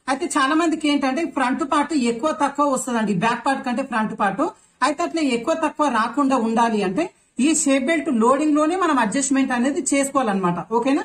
అయితే చాలా మందికి ఏంటంటే ఫ్రంట్ పార్ట్ ఎక్కువ తక్కువ వస్తుందండి బ్యాక్ పార్ట్ కంటే ఫ్రంట్ పార్ట్ అయితే అట్లా ఎక్కువ తక్కువ రాకుండా ఉండాలి అంటే ఈ షేప్ బెల్ట్ లోడింగ్ లోనే మనం అడ్జస్ట్మెంట్ అనేది చేసుకోవాలన్నమాట ఓకేనా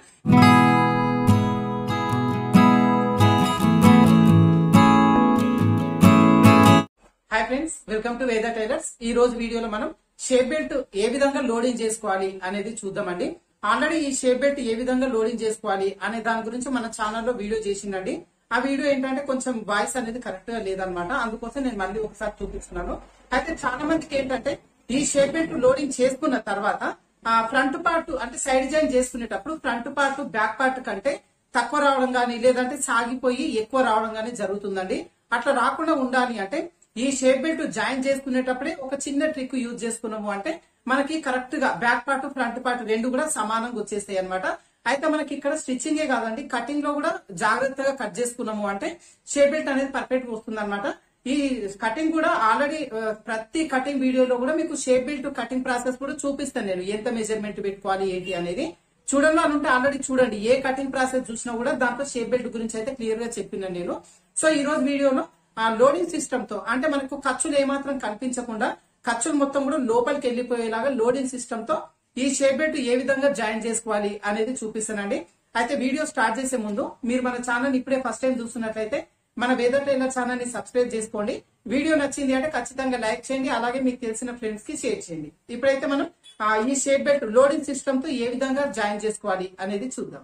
hi friends welcome to Veda tailors ఈ రోజు వీడియోలో మనం షేప్ బెల్ట్ ఏ విధంగా లోడింగ్ చేసుకోవాలి అనేది చూద్దామండి ఆల్రెడీ ఈ షేప్ బెల్ట్ ఏ విధంగా లోడింగ్ చేసుకోవాలి అనే దాని గురించి మన ఛానల్లో వీడియో చేసిందండి ఆ వీడియో ఏంటంటే కొంచెం వాయిస్ అనేది కరెక్ట్ గా లేదనమాట అందుకోసం నేను మళ్ళీ ఒకసారి చూపిస్తున్నాను అయితే చాలా మందికి ఏంటంటే ఈ షేప్ బెల్ట్ లోడింగ్ చేసుకున్న తర్వాత ఆ ఫ్రంట్ పార్ట్ అంటే సైడ్ జాయిన్ చేసుకునేటప్పుడు ఫ్రంట్ పార్ట్ బ్యాక్ పార్ట్ కంటే తక్కువ రావడం గానీ లేదంటే సాగిపోయి ఎక్కువ రావడం గానీ జరుగుతుందండి అట్లా రాకుండా ఉండాలి అంటే ఈ షేప్ బెల్ట్ జాయిన్ చేసుకునేటప్పుడే ఒక చిన్న ట్రిక్ యూజ్ చేసుకున్నాము అంటే మనకి కరెక్ట్ గా బ్యాక్ పార్ట్ ఫ్రంట్ పార్ట్ రెండు కూడా సమానంగా వచ్చేస్తాయి అనమాట అయితే మనకి ఇక్కడ స్టిచ్చింగే కాదండి కటింగ్ లో కూడా జాగ్రత్తగా కట్ చేసుకున్నాము అంటే షేప్ బెల్ట్ అనేది పర్ఫెక్ట్ వస్తుంది ఈ కటింగ్ కూడా ఆల్రెడీ ప్రతి కటింగ్ వీడియోలో కూడా మీకు షేప్ బెల్ట్ కటింగ్ ప్రాసెస్ కూడా చూపిస్తాను నేను ఎంత మెజర్మెంట్ పెట్టుకోవాలి ఏంటి అనేది చూడండి అని ఉంటే ఆల్రెడీ చూడండి ఏ కటింగ్ ప్రాసెస్ చూసినా కూడా దాంట్లో షేప్ బెల్ట్ గురించి అయితే క్లియర్ గా చెప్పినాను నేను సో ఈ రోజు వీడియోలో ఆ లోడింగ్ సిస్టమ్ తో అంటే మనకు ఖర్చులు ఏమాత్రం కనిపించకుండా ఖర్చులు మొత్తం కూడా లోపలికి వెళ్ళిపోయేలాగా లోడింగ్ సిస్టమ్ తో ఈ షేప్ బెల్ట్ ఏ విధంగా జాయిన్ చేసుకోవాలి అనేది చూపిస్తానండి అయితే వీడియో స్టార్ట్ చేసే ముందు మీరు మన ఛానల్ ఇప్పుడే ఫస్ట్ టైం చూస్తున్నట్లయితే మన వేద టైలర్ ఛానల్ ని సబ్స్క్రైబ్ చేసుకోండి వీడియో నచ్చింది అంటే ఖచ్చితంగా లైక్ చేయండి అలాగే మీకు తెలిసిన ఫ్రెండ్స్ కి షేర్ చేయండి ఇప్పుడైతే మనం ఆ, ఈ షేప్ బెల్ట్ లోడింగ్ సిస్టమ్ తో ఏ విధంగా జాయిన్ చేసుకోవాలి అనేది చూద్దాం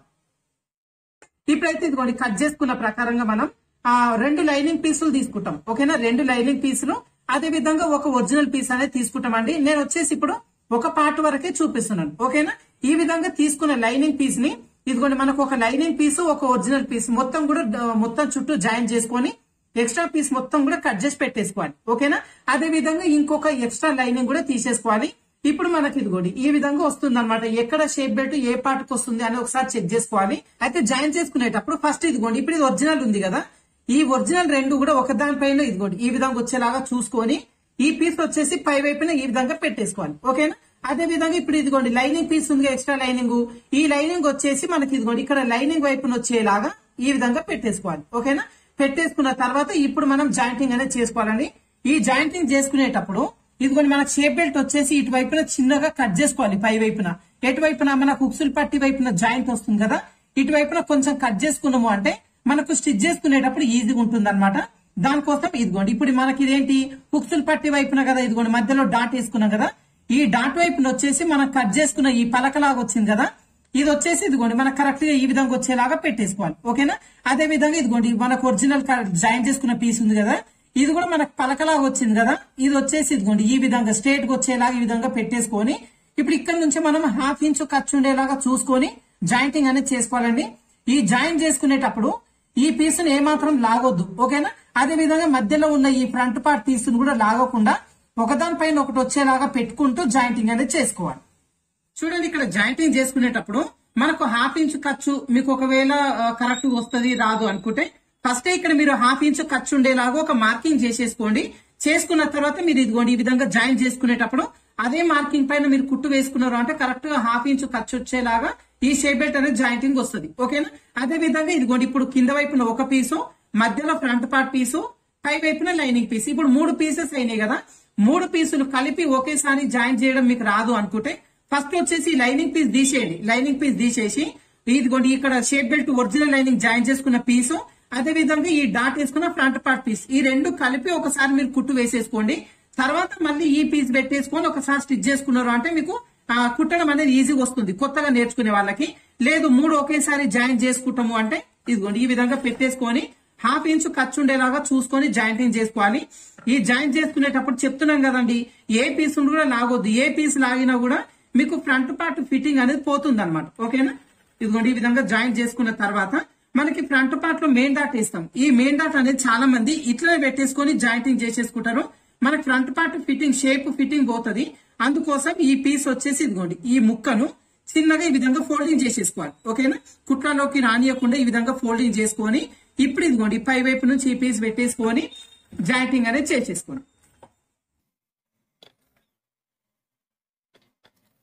ఇప్పుడైతే ఇదిగోండి కట్ చేసుకున్న ప్రకారంగా మనం ఆ రెండు లైనింగ్ పీసులు తీసుకుంటాం ఓకేనా రెండు లైనింగ్ పీసులు అదే విధంగా ఒక ఒరిజినల్ పీస్ అనేది తీసుకుంటామండి నేను వచ్చేసి ఇప్పుడు ఒక పార్ట్ వరకే చూపిస్తున్నాను ఓకేనా ఈ విధంగా తీసుకున్న లైనింగ్ పీస్ ని ఇదిగోండి మనకు ఒక లైనింగ్ పీస్ ఒక ఒరిజినల్ పీస్ మొత్తం కూడా డ- మొత్తం చుట్టూ జాయిన్ చేసుకొని ఎక్స్ట్రా పీస్ మొత్తం కూడా కట్ చేసి పెట్టేసుకోవాలి ఓకేనా అదే విధంగా ఇంకొక ఎక్స్ట్రా లైనింగ్ కూడా తీసేసుకోవాలి ఇప్పుడు మనకి ఇదిగోండి ఈ విధంగా వస్తుంది అనమాట ఎక్కడ షేప్ బెల్ట్ ఏ పార్ట్ కి వస్తుంది అని ఒకసారి చెక్ చేసుకోవాలి అయితే జాయిన్ చేసుకునేటప్పుడు ఫస్ట్ ఇదిగోండి ఇప్పుడు ఇది ఒరిజినల్ ఉంది కదా ఈ ఒరిజినల్ రెండు కూడా ఒకదానిపైన ఇదిగోండి ఈ విధంగా వచ్చేలాగా చూసుకొని ఈ పీస్ వచ్చేసి పై వైపున ఈ విధంగా పెట్టేసుకోవాలి ఓకేనా అదే విధంగా ఇప్పుడు ఇదిగోండి లైనింగ్ పీస్ ఉంది ఎక్స్ట్రా లైనింగ్ ఈ లైనింగ్ వచ్చేసి మనకి ఇదిగోండి ఇక్కడ లైనింగ్ వైపున వచ్చేలాగా ఈ విధంగా పెట్టేసుకోవాలి ఓకేనా పెట్టేసుకున్న తర్వాత ఇప్పుడు మనం జాయింటింగ్ అనేది చేసుకోవాలండి ఈ జాయింటింగ్ చేసుకునేటప్పుడు ఇదిగోండి మనకు షేప్ బెల్ట్ వచ్చేసి ఇటువైపున చిన్నగా కట్ చేసుకోవాలి పై వైపున ఎటువైపున మనకు ఉక్సులు పట్టి వైపున జాయింట్ వస్తుంది కదా ఇటువైపున కొంచెం కట్ చేసుకున్నాము అంటే మనకు స్టిచ్ చేసుకునేటప్పుడు ఈజీగా ఉంటుంది అనమాట దానికోసం ఇదిగోండి ఇప్పుడు మనకి ఇదేంటి ఉక్సులు పట్టి వైపున కదా ఇదిగోండి మధ్యలో డాట్ వేసుకున్నాం కదా ఈ డాట్ వైపున వచ్చేసి మనం కట్ చేసుకున్న ఈ పలకలాగా వచ్చింది కదా ఇది వచ్చేసి ఇదిగోండి మనకు కరెక్ట్ గా ఈ విధంగా వచ్చేలాగా పెట్టేసుకోవాలి ఓకేనా అదే విధంగా ఇదిగోండి మనకు ఒరిజినల్ జాయిన్ చేసుకున్న పీస్ ఉంది కదా ఇది కూడా మనకు పలకలాగా వచ్చింది కదా ఇది వచ్చేసి ఇదిగోండి ఈ విధంగా స్ట్రేట్ గా వచ్చేలాగా ఈ విధంగా పెట్టేసుకొని ఇప్పుడు ఇక్కడ నుంచి మనం హాఫ్ ఇంచ్ ఖర్చు ఉండేలాగా చూసుకొని జాయింటింగ్ అనేది చేసుకోవాలండి ఈ జాయిన్ చేసుకునేటప్పుడు ఈ పీసును ఏమాత్రం లాగొద్దు ఓకేనా అదే విధంగా మధ్యలో ఉన్న ఈ ఫ్రంట్ పార్ట్ పీసును కూడా లాగకుండా ఒకదానిపైన ఒకటి వచ్చేలాగా పెట్టుకుంటూ జాయింటింగ్ అనేది చేసుకోవాలి చూడండి ఇక్కడ జాయింటింగ్ చేసుకునేటప్పుడు మనకు హాఫ్ ఇంచ్ ఖర్చు మీకు ఒకవేళ కరెక్ట్ వస్తుంది రాదు అనుకుంటే ఫస్ట్ ఇక్కడ మీరు హాఫ్ ఇంచ్ ఖర్చు ఉండేలాగా ఒక మార్కింగ్ చేసేసుకోండి చేసుకున్న తర్వాత మీరు ఇదిగోండి ఈ విధంగా జాయిన్ చేసుకునేటప్పుడు అదే మార్కింగ్ పైన మీరు కుట్టు వేసుకున్నారు అంటే కరెక్ట్ గా హాఫ్ ఇంచ్ ఖర్చు వచ్చేలాగా ఈ షేప్ బెల్ట్ అనేది జాయింటింగ్ వస్తుంది ఓకేనా అదే విధంగా ఇదిగోండి ఇప్పుడు కింద వైపున ఒక పీసు మధ్యలో ఫ్రంట్ పార్ట్ పీసు పై వైపున లైనింగ్ పీస్ ఇప్పుడు మూడు పీసెస్ అయినాయి కదా మూడు పీసులు కలిపి ఒకేసారి జాయిన్ చేయడం మీకు రాదు అనుకుంటే ఫస్ట్ వచ్చేసి లైనింగ్ పీస్ తీసేయండి లైనింగ్ పీస్ తీసేసి ఇదిగోండి ఇక్కడ shape belt original lining join చేసుకున్న పీసు అదే విధంగా ఈ డాట్ వేసుకున్న ఫ్రంట్ పార్ట్ పీస్ ఈ రెండు కలిపి ఒకసారి మీరు కుట్టు వేసేసుకోండి తర్వాత మళ్ళీ ఈ పీస్ పెట్టేసుకొని ఒకసారి స్టిచ్ చేసుకున్నారు అంటే మీకు ఆ, కుట్టడం అనేది ఈజీగా వస్తుంది కొత్తగా నేర్చుకునే వాళ్ళకి లేదు మూడు ఒకేసారి జాయిన్ చేసుకుంటాము అంటే ఇదిగోండి ఈ విధంగా పెట్టేసుకొని హాఫ్ ఇంచ్ ఖర్చు ఉండేలాగా చూసుకొని జాయింటింగ్ చేసుకోవాలి ఈ జాయింట్ చేసుకునేటప్పుడు చెప్తున్నాం కదండి ఏ పీస్ కూడా లాగొద్దు ఏ పీస్ లాగినా కూడా మీకు ఫ్రంట్ పార్ట్ ఫిట్టింగ్ అనేది పోతుంది అనమాట ఓకేనా ఇదిగోండి ఈ విధంగా జాయింట్ చేసుకున్న తర్వాత మనకి ఫ్రంట్ పార్ట్ లో మెయిన్ డాట్ వేస్తాం ఈ మెయిన్ డాట్ అనేది చాలా మంది ఇట్లనే పెట్టేసుకొని జాయింటింగ్ చేసేసుకుంటారు మనకి front part fitting shape fitting పోతుంది అందుకోసం ఈ పీస్ వచ్చేసి ఇదిగోండి ఈ ముక్కను చిన్నగా ఈ విధంగా ఫోల్డింగ్ చేసేసుకోవాలి ఓకేనా కుట్రలోకి రానియకుండా ఈ విధంగా ఫోల్డింగ్ చేసుకొని ఇప్పుడు ఇదిగోండి పై వైపు నుంచి ఈ పీస్ పెట్టేసుకొని జాయింటింగ్ అనేది చేసేసుకోండి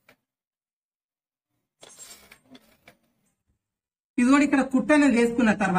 ఇది కూడా ఇక్కడ కుట్ట అనేది వేసుకున్న తర్వాత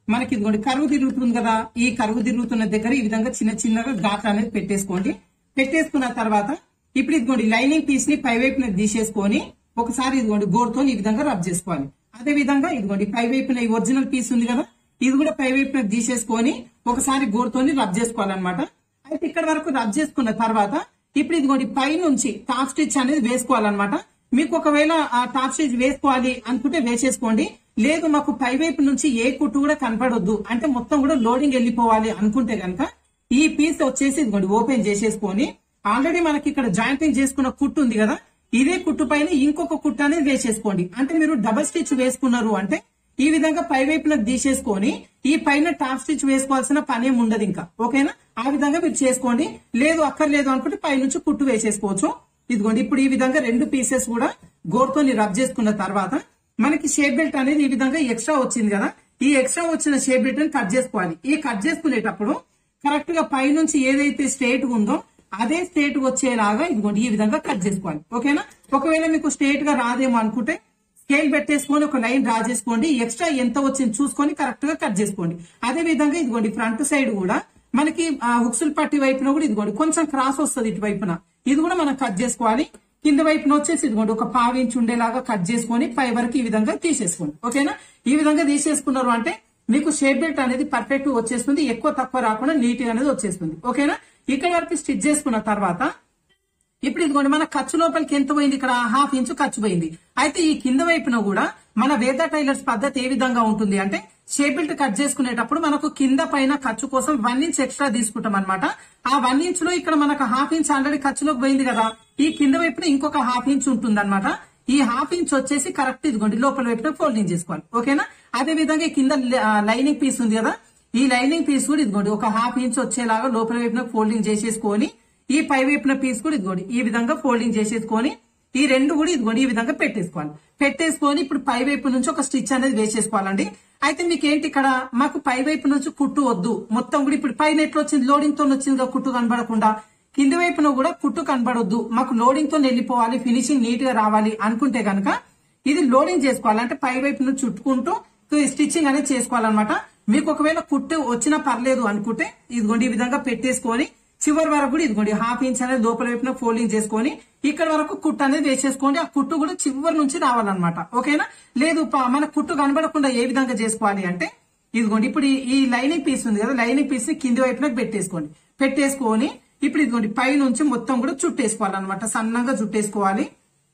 మనకి ఇదిగోండి కరువు తిరుగుతుంది కదా ఈ కరువు తిరుగుతున్న దగ్గర ఈ విధంగా చిన్న చిన్నగా ఘాట్లు అనేది పెట్టేసుకోండి పెట్టేసుకున్న తర్వాత ఇప్పుడు ఇదిగోండి లైనింగ్ పీస్ ని పై వైపున తీసేసుకొని ఒకసారి ఇదిగోండి గోడుతో ఈ విధంగా రబ్ చేసుకోవాలి అదే విధంగా ఇదిగోండి పై వైపున ఈ ఒరిజినల్ పీస్ ఉంది కదా ఇది కూడా పై వైపున తీసేసుకొని ఒకసారి గోడుతోని రబ్ చేసుకోవాలన్నమాట అయితే ఇక్కడ వరకు రబ్ చేసుకున్న తర్వాత ఇప్పుడు ఇదిగోండి పై నుంచి టాప్ స్టిచ్ అనేది వేసుకోవాలన్నమాట మీకు ఒకవేళ ఆ టాప్ స్టిచ్ వేసుకోవాలి అనుకుంటే వేసేసుకోండి లేదు మాకు పై వైపు నుంచి ఏ కుట్టు కూడా కనపడొద్దు అంటే మొత్తం కూడా లోడింగ్ వెళ్ళిపోవాలి అనుకుంటే గనక ఈ పీస్ వచ్చేసి ఇదిగోండి ఓపెన్ చేసేసుకొని ఆల్రెడీ మనకి ఇక్కడ జాయింటింగ్ చేసుకున్న కుట్టు ఉంది కదా ఇదే కుట్టు పైన ఇంకొక కుట్టు అనేది వేసేసుకోండి అంటే మీరు డబల్ స్టిచ్ వేసుకున్నారు అంటే ఈ విధంగా పై వైపున తీసేసుకొని ఈ పైన టాప్ స్టిచ్ వేసుకోవాల్సిన పని ఏం ఉండదు ఇంకా ఓకేనా ఆ విధంగా మీరు చేసుకోండి లేదు అక్కర్లేదు అనుకుంటే పై నుంచి కుట్టు వేసేసుకోవచ్చు ఇదిగోండి ఇప్పుడు ఈ విధంగా రెండు పీసెస్ కూడా గోరుతోని రబ్ చేసుకున్న తర్వాత మనకి షేప్ బెల్ట్ అనేది ఈ విధంగా ఎక్స్ట్రా వచ్చింది కదా ఈ ఎక్స్ట్రా వచ్చిన షేప్ బెల్ట్ ని కట్ చేసుకోవాలి ఈ కట్ చేసుకునేటప్పుడు కరెక్ట్ గా పై నుంచి ఏదైతే స్ట్రేట్ ఉందో అదే స్ట్రేట్ వచ్చేలాగా ఇదిగోండి ఈ విధంగా కట్ చేసుకోవాలి ఓకేనా ఒకవేళ మీకు స్ట్రేట్ గా రాదేమో అనుకుంటే స్కేల్ పెట్టేసుకొని ఒక లైన్ డ్రా చేసుకోండి ఎక్స్ట్రా ఎంత వచ్చింది చూసుకొని కరెక్ట్ గా కట్ చేసుకోండి అదే విధంగా ఇదిగోండి ఫ్రంట్ సైడ్ కూడా మనకి హుక్సుల్ పట్టి వైపున కూడా ఇదిగోండి కొంచెం క్రాస్ వస్తుంది ఇటు వైపున ఇది కూడా మనం కట్ చేసుకోవాలి కింద వైపున వచ్చేసి ఇదిగోండి ఒక పావు ఇంచు ఉండేలాగా కట్ చేసుకొని పై వరకు ఈ విధంగా తీసేసుకోండి ఓకేనా ఈ విధంగా తీసేసుకున్నారు అంటే మీకు షేప్ బెల్ట్ అనేది పర్ఫెక్ట్ వచ్చేస్తుంది ఎక్కువ తక్కువ రాకుండా నీట్ అనేది వచ్చేస్తుంది ఓకేనా ఇక్కడ వరకు స్టిచ్ చేసుకున్న తర్వాత ఇప్పుడు ఇదిగోండి మన ఖర్చు లోపలికి ఎంత పోయింది ఇక్కడ హాఫ్ ఇంచు ఖర్చు పోయింది అయితే ఈ కింద వైపున కూడా మన వేద టైలర్స్ పద్ధతి ఏ విధంగా ఉంటుంది అంటే షేపిల్ట్ కట్ చేసుకునేటప్పుడు మనకు కింద పైన ఖర్చు కోసం వన్ ఇంచ్ ఎక్స్ట్రా తీసుకుంటాం అనమాట ఆ వన్ ఇంచ్ లో ఇక్కడ మనకు హాఫ్ ఇంచ్ ఆల్రెడీ ఖర్చులోకి పోయింది కదా ఈ కింద వైపున ఇంకొక హాఫ్ ఇంచ్ ఉంటుంది ఈ హాఫ్ ఇంచ్ వచ్చేసి కరెక్ట్ ఇదిగోండి లోపల వైపున ఫోల్డింగ్ చేసుకోవాలి ఓకేనా అదే విధంగా ఈ కింద లైనింగ్ పీస్ ఉంది కదా ఈ లైనింగ్ పీస్ కూడా ఇదిగోండి ఒక హాఫ్ ఇంచ్ వచ్చేలాగా లోపల వైపున ఫోల్డింగ్ చేసేసుకొని ఈ పై వైపున పీస్ కూడా ఇదిగోండి ఈ విధంగా ఫోల్డింగ్ చేసేసుకొని ఈ రెండు కూడా ఇదిగోండి ఈ విధంగా పెట్టేసుకోవాలి పెట్టేసుకొని ఇప్పుడు పై వైపు నుంచి ఒక స్టిచ్ అనేది వేసేసుకోవాలండి అయితే మీకు ఏంటి ఇక్కడ మాకు పై వైపు నుంచి కుట్టు వద్దు మొత్తం కూడా ఇప్పుడు పైన ఎట్లా వచ్చింది లోడింగ్ తో వచ్చింది కదా కుట్టు కనబడకుండా కింది వైపున కూడా కుట్టు కనబడొద్దు మాకు లోడింగ్ తో వెళ్ళిపోవాలి ఫినిషింగ్ నీట్ గా రావాలి అనుకుంటే గనక ఇది లోడింగ్ చేసుకోవాలి అంటే పై వైపు నుంచి చుట్టుకుంటూ స్టిచ్చింగ్ అనేది చేసుకోవాలన్నమాట మీకు ఒకవేళ కుట్టు వచ్చినా పర్లేదు అనుకుంటే ఇదిగోండి ఈ విధంగా పెట్టేసుకొని చివరి వరకు కూడా ఇదిగోండి హాఫ్ ఇంచ్ అనేది లోపల వైపున ఫోల్డింగ్ చేసుకొని ఇక్కడ వరకు కుట్టు అనేది వేసేసుకోండి ఆ కుట్టు కూడా చివరి నుంచి రావాలన్నమాట ఓకేనా లేదు ప- మన కుట్టు కనబడకుండా ఏ విధంగా చేసుకోవాలి అంటే ఇదిగోండి ఇప్పుడు ఈ- ఈ లైనింగ్ పీస్ ఉంది కదా లైనింగ్ పీస్ ని కింది వైపున పెట్టేసుకోండి పెట్టేసుకొని ఇప్పుడు ఇదిగోండి పై నుంచి మొత్తం కూడా చుట్టేసుకోవాలన్నమాట సన్నగా చుట్టేసుకోవాలి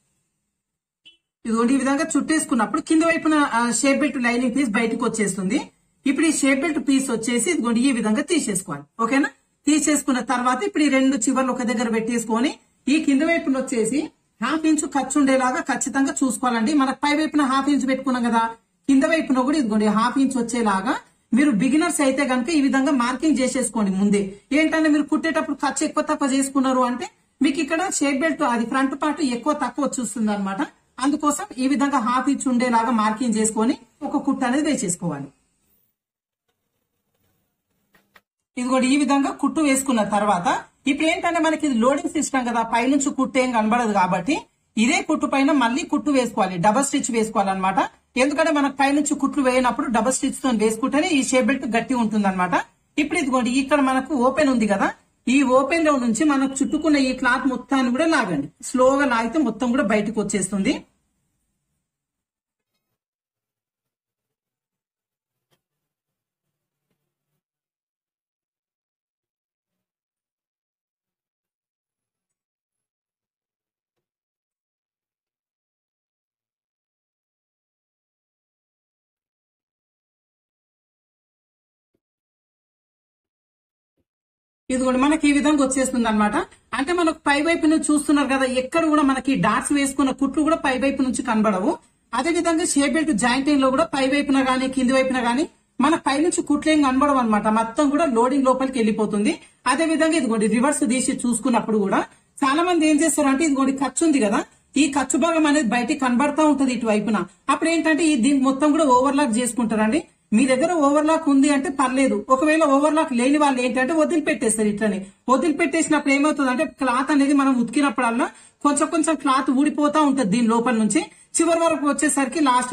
ఇదిగోండి ఈ విధంగా చుట్టేసుకున్నప్పుడు కింద వైపున షేప్ బెల్ట్ లైనింగ్ పీస్ బయటకు వచ్చేస్తుంది ఇప్పుడు ఈ షేప్ బెల్ట్ పీస్ వచ్చేసి ఇదిగోండి ఈ విధంగా తీసేసుకోవాలి ఓకేనా తీసేసుకున్న తర్వాత ఇప్పుడు ఈ రెండు చివర్లు ఒక దగ్గర పెట్టేసుకొని ఈ కింద వైపున వచ్చేసి హాఫ్ ఇంచు ఖర్చు ఉండేలాగా ఖచ్చితంగా చూసుకోవాలండి మనకు పై వైపున హాఫ్ ఇంచ్ పెట్టుకున్నాం కదా కింద వైపున కూడా ఇదిగోండి హాఫ్ ఇంచ్ వచ్చేలాగా మీరు బిగినర్స్ అయితే గనుక ఈ విధంగా మార్కింగ్ చేసేసుకోండి ముందే ఏంటంటే మీరు కుట్టేటప్పుడు ఖర్చు ఎక్కువ తక్కువ చేసుకున్నారు అంటే మీకు ఇక్కడ షేప్ బెల్ట్ అది ఫ్రంట్ పార్ట్ ఎక్కువ తక్కువ చూస్తుంది అనమాట అందుకోసం ఈ విధంగా హాఫ్ ఇంచ్ ఉండేలాగా మార్కింగ్ చేసుకొని ఒక కుట్టు అనేది వేసేసుకోవాలి ఇది కూడా ఈ విధంగా కుట్టు వేసుకున్న తర్వాత ఇప్పుడు ఏంటంటే మనకి ఇది లోడింగ్ సిస్టమ్ కదా పైనుంచి కుట్టు ఏం కనబడదు కాబట్టి ఇదే కుట్టు పైన మళ్ళీ కుట్టు వేసుకోవాలి డబల్ స్టిచ్ వేసుకోవాలన్నమాట ఎందుకంటే మనకు పైనుంచి కుట్లు వేయనప్పుడు డబల్ స్టిచ్ తో వేసుకుంటేనే ఈ షేప్ బెల్ట్ గట్టి ఉంటుంది ఇప్పుడు ఇదిగోండి ఇక్కడ మనకు ఓపెన్ ఉంది కదా ఈ ఓపెన్ లో నుంచి మనకు చుట్టుకున్న ఈ క్లాత్ మొత్తాన్ని కూడా లాగండి స్లోగా లాగితే మొత్తం కూడా బయటకు వచ్చేస్తుంది ఇది కూడా మనకి ఈ విధంగా వచ్చేస్తుంది అనమాట అంటే మనకు పై వైపు నుంచి చూస్తున్నారు కదా ఎక్కడ కూడా మనకి డాట్స్ వేసుకున్న కుట్లు కూడా పై వైపు నుంచి కనబడవు అదే విధంగా షేప్ బెల్ట్ జాయింటింగ్ లో కూడా పై వైపున గానీ కింది వైపున గానీ మన పై నుంచి కుట్లు ఏం కనబడవు అనమాట మొత్తం కూడా లోడింగ్ లోపలికి వెళ్ళిపోతుంది అదే విధంగా ఇదిగోండి రివర్స్ తీసి చూసుకున్నప్పుడు కూడా చాలా మంది ఏం చేస్తారంటే ఇదిగోండి ఖర్చు ఉంది కదా ఈ ఖర్చు భాగం అనేది బయటికి కనబడతా ఉంటది ఇటువైపున అప్పుడు ఏంటంటే ఈ దీన్ని మొత్తం కూడా ఓవర్లాక్ చేసుకుంటారండి మీ దగ్గర ఓవర్లాక్ ఉంది అంటే పర్లేదు ఒకవేళ ఓవర్లాక్ లేని వాళ్ళు ఏంటంటే వదిలిపెట్టేస్తారు ఇట్లని వదిలిపెట్టేసినప్పుడు ఏమవుతుంది అంటే క్లాత్ అనేది మనం ఉతికినప్పుడల్లా కొంచెం కొంచెం క్లాత్ ఊడిపోతా ఉంటది దీని లోపల నుంచి చివరి వరకు వచ్చేసరికి లాస్ట్ కి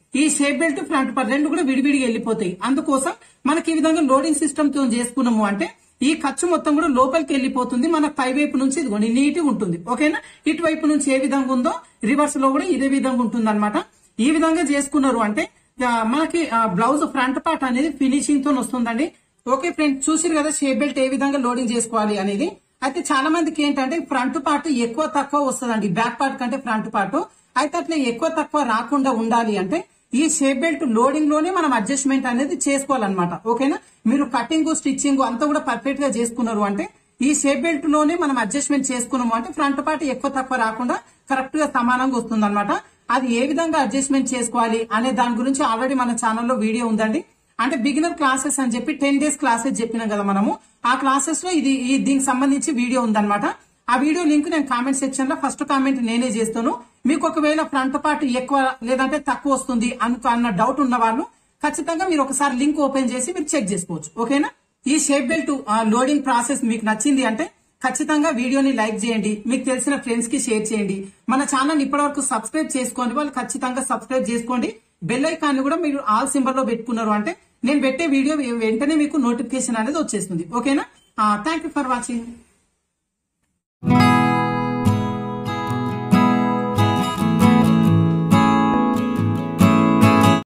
ఈ షేప్ బెల్ట్ ఫ్రంట్ పార్ట్ రెండు కూడా విడివిడిగా వెళ్ళిపోతాయి అందుకోసం మనకి ఈ విధంగా లోడింగ్ సిస్టమ్ తో చేసుకున్నాము అంటే ఈ ఖర్చు మొత్తం కూడా లోపలికి వెళ్ళిపోతుంది మన పై వైపు నుంచి ఇదిగోండి నీట్ ఉంటుంది ఓకేనా ఇటువైపు నుంచి ఏ విధంగా ఉందో రివర్స్ లో కూడా ఇదే విధంగా ఉంటుంది ఈ విధంగా చేసుకున్నారు అంటే ఆ, మనకి బ్లౌజ్ ఫ్రంట్ పార్ట్ అనేది ఫినిషింగ్ తో వస్తుందండి ఓకే ఫ్రెండ్ చూసిరు కదా షేప్ బెల్ట్ ఏ విధంగా లోడింగ్ చేసుకోవాలి అనేది అయితే చాలా మందికి ఏంటంటే ఫ్రంట్ పార్ట్ ఎక్కువ తక్కువ వస్తుందండి బ్యాక్ పార్ట్ కంటే ఫ్రంట్ పార్ట్ అయితే అట్లా ఎక్కువ తక్కువ రాకుండా ఉండాలి అంటే ఈ షేప్ బెల్ట్ లోడింగ్ లోనే మనం అడ్జస్ట్మెంట్ అనేది చేసుకోవాలన్నమాట ఓకేనా మీరు కటింగ్ స్టిచ్చింగ్ అంతా కూడా పర్ఫెక్ట్ గా చేసుకున్నారు అంటే ఈ షేప్ బెల్ట్ లోనే మనం అడ్జస్ట్మెంట్ చేసుకున్నాము అంటే ఫ్రంట్ పార్ట్ ఎక్కువ తక్కువ రాకుండా కరెక్ట్ గా సమానంగా వస్తుంది అది ఏ విధంగా అడ్జస్ట్మెంట్ చేసుకోవాలి అనే దాని గురించి ఆల్రెడీ మన ఛానల్లో వీడియో ఉందండి అంటే బిగినర్ క్లాసెస్ అని చెప్పి టెన్ డేస్ క్లాసెస్ చెప్పినాం కదా మనము ఆ క్లాసెస్ లో ఇది ఈ దీనికి సంబంధించి వీడియో ఉందన్నమాట ఆ వీడియో లింక్ నేను కామెంట్ సెక్షన్ లో ఫస్ట్ కామెంట్ నేనే చేస్తాను మీకు ఒకవేళ ఫ్రంట్ పార్ట్ ఎక్కువ లేదంటే తక్కువ వస్తుంది అనుకు అన్న డౌట్ ఉన్న వాళ్ళు ఖచ్చితంగా మీరు ఒకసారి లింక్ ఓపెన్ చేసి మీరు చెక్ చేసుకోవచ్చు ఓకేనా ఈ షేప్ బెల్ట్ లోడింగ్ ప్రాసెస్ మీకు నచ్చింది అంటే ఖచ్చితంగా వీడియోని లైక్ చేయండి మీకు తెలిసిన ఫ్రెండ్స్ కి షేర్ చేయండి మన ఛానల్ ఇప్పటివరకు సబ్స్క్రైబ్ చేసుకోండి వాళ్ళు ఖచ్చితంగా సబ్స్క్రైబ్ చేసుకోండి బెల్ ఐకాన్ కూడా మీరు ఆల్ సింబల్ లో పెట్టుకున్నారు అంటే నేను పెట్టే వీడియో వెంటనే మీకు నోటిఫికేషన్ అనేది వచ్చేస్తుంది ఓకేనా థ్యాంక్ యూ ఫర్ వాచింగ్